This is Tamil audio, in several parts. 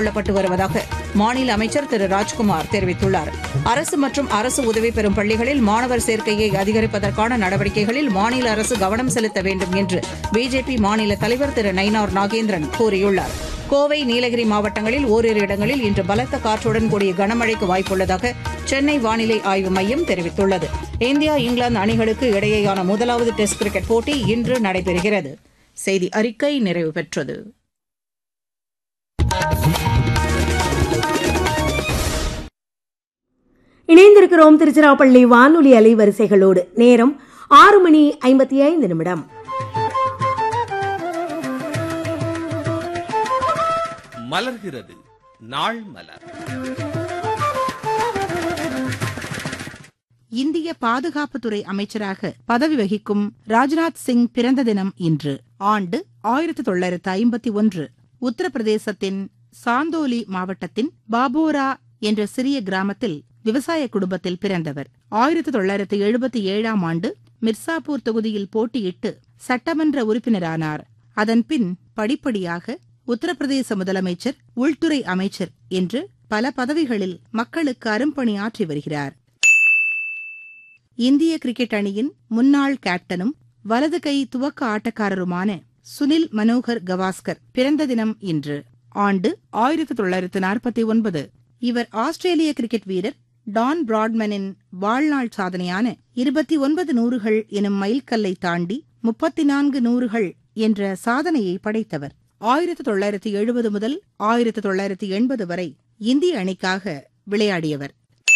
கொள்ளப்பட்டு வருவதாக மாநில அமைச்சர் திரு ராஜ்குமார் தெரிவித்துள்ளார் அரசு மற்றும் அரசு உதவி பெறும் பள்ளிகளில் மாணவர் சேர்க்கையை அதிகரிப்பதற்கான நடவடிக்கைகளில் மாநில அரசு கவனம் செலுத்த வேண்டும் என்று பிஜேபி மாநில தலைவர் திரு நயினார் நாகேந்திரன் கூறியுள்ளார் கோவை நீலகிரி மாவட்டங்களில் ஓரிரு இடங்களில் இன்று பலத்த காற்றுடன் கூடிய கனமழைக்கு வாய்ப்புள்ளதாக சென்னை வானிலை ஆய்வு மையம் தெரிவித்துள்ளது இந்தியா இங்கிலாந்து அணிகளுக்கு இடையேயான முதலாவது டெஸ்ட் கிரிக்கெட் போட்டி இன்று நடைபெறுகிறது செய்தி அறிக்கை நிறைவு பெற்றது இணைந்திருக்கிறோம் திருச்சிராப்பள்ளி வானொலி அலைவரிசைகளோடு நேரம் ஆறு மணி ஐம்பத்தி ஐந்து நிமிடம் மலர்கிறது நாள் மலர் இந்திய பாதுகாப்புத்துறை அமைச்சராக பதவி வகிக்கும் ராஜ்நாத் சிங் பிறந்த தினம் இன்று ஆண்டு ஆயிரத்தி தொள்ளாயிரத்து ஐம்பத்தி ஒன்று உத்தரப்பிரதேசத்தின் சாந்தோலி மாவட்டத்தின் பாபோரா என்ற சிறிய கிராமத்தில் விவசாய குடும்பத்தில் பிறந்தவர் ஆயிரத்தி தொள்ளாயிரத்து எழுபத்தி ஏழாம் ஆண்டு மிர்சாப்பூர் தொகுதியில் போட்டியிட்டு சட்டமன்ற உறுப்பினரானார் அதன்பின் படிப்படியாக உத்தரப்பிரதேச முதலமைச்சர் உள்துறை அமைச்சர் என்று பல பதவிகளில் மக்களுக்கு அரும்பணி ஆற்றி வருகிறார் இந்திய கிரிக்கெட் அணியின் முன்னாள் கேப்டனும் வலது கை துவக்க ஆட்டக்காரருமான சுனில் மனோகர் கவாஸ்கர் பிறந்த தினம் இன்று ஆண்டு ஆயிரத்தி தொள்ளாயிரத்து நாற்பத்தி ஒன்பது இவர் ஆஸ்திரேலிய கிரிக்கெட் வீரர் டான் பிராட்மனின் வாழ்நாள் சாதனையான இருபத்தி ஒன்பது நூறுகள் எனும் மைல்கல்லை தாண்டி முப்பத்தி நான்கு நூறுகள் என்ற சாதனையை படைத்தவர் ஆயிரத்தி தொள்ளாயிரத்தி எழுபது முதல் ஆயிரத்தி தொள்ளாயிரத்தி எண்பது வரை இந்திய அணிக்காக விளையாடியவர்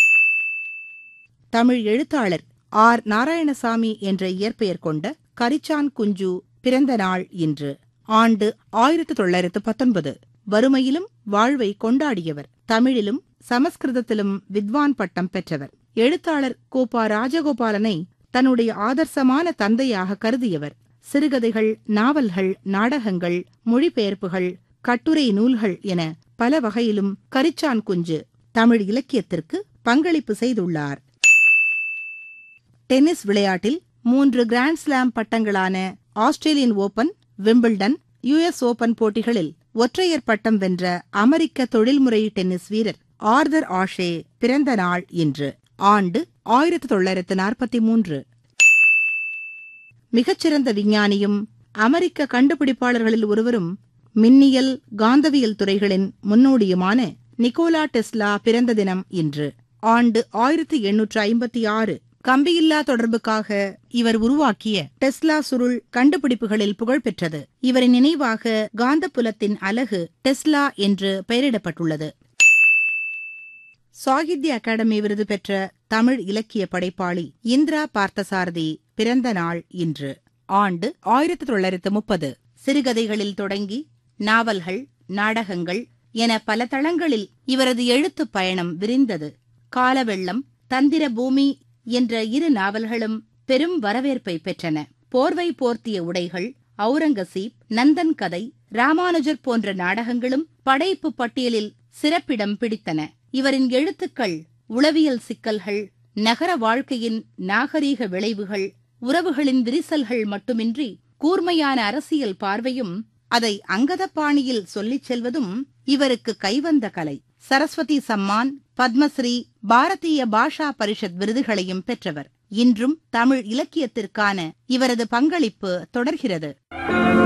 தமிழ் எழுத்தாளர் ஆர் நாராயணசாமி என்ற இயற்பெயர் கொண்ட கரிச்சான் குஞ்சு பிறந்த நாள் இன்று ஆண்டு ஆயிரத்தி தொள்ளாயிரத்து பத்தொன்பது வறுமையிலும் வாழ்வை கொண்டாடியவர் தமிழிலும் சமஸ்கிருதத்திலும் வித்வான் பட்டம் பெற்றவர் எழுத்தாளர் கோபா ராஜகோபாலனை தன்னுடைய ஆதர்சமான தந்தையாக கருதியவர் சிறுகதைகள் நாவல்கள் நாடகங்கள் மொழிபெயர்ப்புகள் கட்டுரை நூல்கள் என பல வகையிலும் கரிச்சான் குஞ்சு தமிழ் இலக்கியத்திற்கு பங்களிப்பு செய்துள்ளார் டென்னிஸ் விளையாட்டில் மூன்று கிராண்ட் ஸ்லாம் பட்டங்களான Australian Open Wimbledon US Open போட்டிகளில் ஒற்றையர் பட்டம் வென்ற அமெரிக்க தொழில்முறை டென்னிஸ் வீரர் ஆர்தர் ஆஷே பிறந்த நாள் இன்று ஆண்டு ஆயிரத்தி தொள்ளாயிரத்து நாற்பத்தி மூன்று மிகச்சிறந்த விஞ்ஞானியும் அமெரிக்க கண்டுபிடிப்பாளர்களில் ஒருவரும் மின்னியல் காந்தவியல் துறைகளின் முன்னோடியுமான நிக்கோலா டெஸ்லா பிறந்த தினம் இன்று ஆண்டு ஆயிரத்தி எண்ணூற்று ஐம்பத்தி ஆறு கம்பியில்லா தொடர்புக்காக இவர் உருவாக்கிய டெஸ்லா சுருள் கண்டுபிடிப்புகளில் புகழ்பெற்றது இவரின் நினைவாக காந்தப்புலத்தின் அலகு டெஸ்லா என்று பெயரிடப்பட்டுள்ளது சாகித்ய அகாடமி விருது பெற்ற தமிழ் இலக்கிய படைப்பாளி இந்திரா பார்த்தசாரதி பிறந்த நாள் இன்று ஆண்டு ஆயிரத்தி தொள்ளாயிரத்து முப்பது சிறுகதைகளில் தொடங்கி நாவல்கள் நாடகங்கள் என பல தளங்களில் இவரது எழுத்துப் பயணம் விரிந்தது காலவெள்ளம் தந்திர பூமி என்ற இரு நாவல்களும் பெரும் வரவேற்பை பெற்றன போர்வை போர்த்திய உடைகள் அவுரங்கசீப் நந்தன் கதை ராமானுஜர் போன்ற நாடகங்களும் படைப்பு பட்டியலில் சிறப்பிடம் பிடித்தன இவரின் எழுத்துக்கள் உளவியல் சிக்கல்கள் நகர வாழ்க்கையின் நாகரீக விளைவுகள் உறவுகளின் விரிசல்கள் மட்டுமின்றி கூர்மையான அரசியல் பார்வையும் அதை அங்கதப்பாணியில் சொல்லிச் செல்வதும் இவருக்கு கைவந்த கலை சரஸ்வதி சம்மான் பத்மஸ்ரீ பாரதிய பாஷா பரிஷத் விருதுகளையும் பெற்றவர் இன்றும் தமிழ் இலக்கியத்திற்கான இவரது பங்களிப்பு தொடர்கிறது